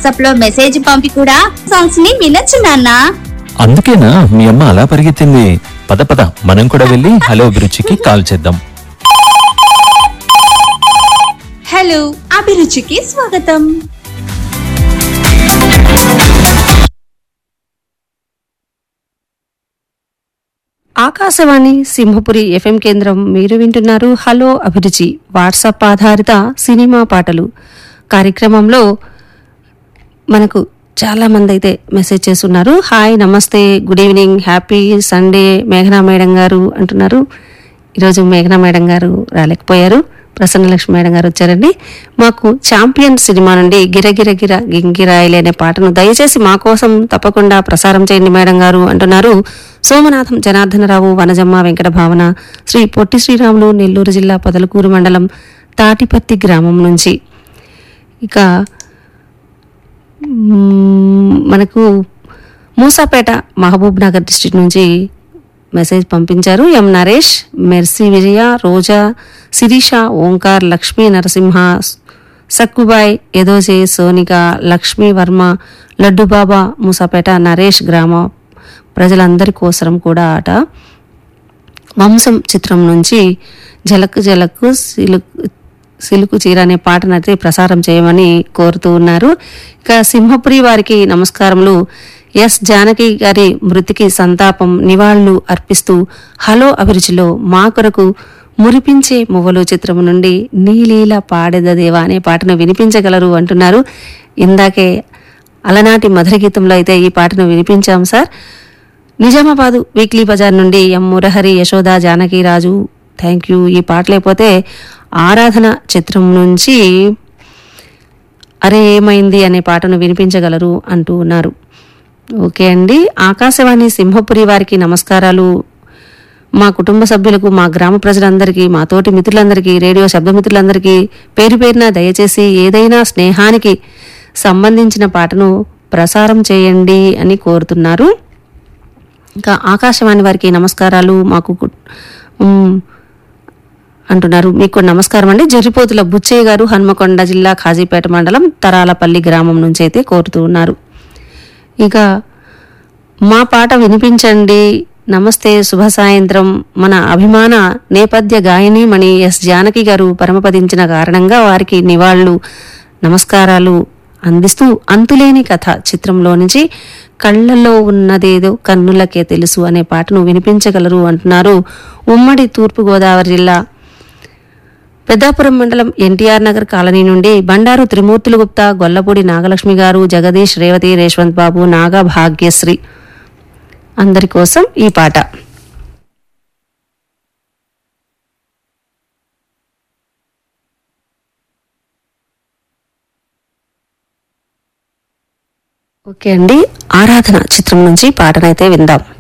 WhatsApp లో message పంపి కూడా సాంగ్స్ ని వినొచ్చు నాన్న అందుకేనా మీ అమ్మ అలా పరిగెత్తింది పద పద మనం కూడా వెళ్ళి హలో అభిరుచికి కాల్ చేద్దాం హలో అభిరుచికి స్వాగతం ఆకాశవాణి సింహపురి ఎఫ్ఎం కేంద్రం మీరు వింటున్నారు హలో అభిరుచి వాట్సాప్ ఆధారిత సినిమా పాటలు కార్యక్రమంలో మనకు చాలా మంది అయితే మెసేజ్ చేస్తున్నారు హాయ్ నమస్తే గుడ్ ఈవినింగ్ హ్యాపీ సండే మేఘనా మేడం గారు అంటున్నారు ఈరోజు మేఘనా మేడం గారు రాలేకపోయారు ప్రసన్నలక్ష్మి మేడం గారు వచ్చారండి మాకు ఛాంపియన్ సినిమా నుండి గిరగిర గిర గింగిరాయిలే అనే పాటను దయచేసి మా కోసం తప్పకుండా ప్రసారం చేయండి మేడం గారు అంటున్నారు సోమనాథం జనార్దనరావు వనజమ్మ వెంకట భావన శ్రీ పొట్టి శ్రీరాములు నెల్లూరు జిల్లా పొదలకూరు మండలం తాటిపత్తి గ్రామం నుంచి ఇక మ్మ్, మనకు మూసాపేట మహబూబ్ నగర్ డిస్ట్రిక్ట్ నుంచి మెసేజ్ పంపించారు ఎం నరేష్ మెర్సీ విజయ రోజా శిరీష ఓంకార్ లక్ష్మీ నరసింహ సక్కుబాయ్ ఎదోజే సోనిక లక్ష్మీ వర్మ లడ్డుబాబా మూసాపేట నరేష్ గ్రామ ప్రజలందరి కోసరం కూడా ఆట వంశం చిత్రం నుంచి జలక్ జలక్ సిలుక్ సిలుకు చీర అనే పాటనైతే ప్రసారం చేయమని కోరుతూ ఉన్నారు ఇక సింహపురి వారికి నమస్కారములు ఎస్ జానకి గారి మృతికి సంతాపం నివాళులు అర్పిస్తూ హలో అభిరుచిలో మా కొరకు మురిపించే మువ్వలు చిత్రం నుండి నీలీల పాడెదదేవా అనే పాటను వినిపించగలరు అంటున్నారు ఇందాకే అలనాటి మధుర గీతంలో అయితే ఈ పాటను వినిపించాం సార్ నిజామాబాదు వీక్లీ బజార్ నుండి M Murahari Yashoda Janaki Raju thank you ఈ పాట లేకపోతే ఆరాధన చిత్రం నుంచి అరే ఏమైంది అనే పాటను వినిపించగలరు అంటూ ఉన్నారు ఓకే అండి ఆకాశవాణి సింహపురి వారికి నమస్కారాలు మా కుటుంబ సభ్యులకు మా గ్రామ ప్రజలందరికీ మా తోటి మిత్రులందరికీ రేడియో శబ్దమిత్రులందరికీ పేరు పేరున దయచేసి ఏదైనా స్నేహానికి సంబంధించిన పాటను ప్రసారం చేయండి అని కోరుతున్నారు ఇంకా ఆకాశవాణి వారికి నమస్కారాలు మాకు కు- ఉమ్, అంటున్నారు మీకు నమస్కారం అండి జరిపోతుల బుచ్చయ్య గారు హన్మకొండ జిల్లా ఖాజీపేట మండలం తరాలపల్లి గ్రామం నుంచి అయితే కోరుతూ ఉన్నారు ఇక మా పాట వినిపించండి నమస్తే శుభ సాయంత్రం మన అభిమాన నేపథ్య గాయనీమణి ఎస్ జానకి గారు పరమపదించిన కారణంగా వారికి నివాళులు నమస్కారాలు అందిస్తూ అంతులేని కథ చిత్రంలో నుంచి కళ్ళల్లో ఉన్నదేదో కన్నులకే తెలుసు అనే పాటను వినిపించగలరు అంటున్నారు ఉమ్మడి తూర్పుగోదావరి జిల్లా పెద్దాపురం మండలం ఎన్టీఆర్ నగర్ కాలనీ నుండి బండారు త్రిమూర్తులు గుప్తా గొల్లపూడి నాగలక్ష్మి గారు జగదీష్ రేవతి రేష్వంత్ బాబు నాగా భాగ్యశ్రీ అందరి కోసం ఈ పాట ఓకే అండి ఆరాధన చిత్రం నుంచి పాటనైతే విందాం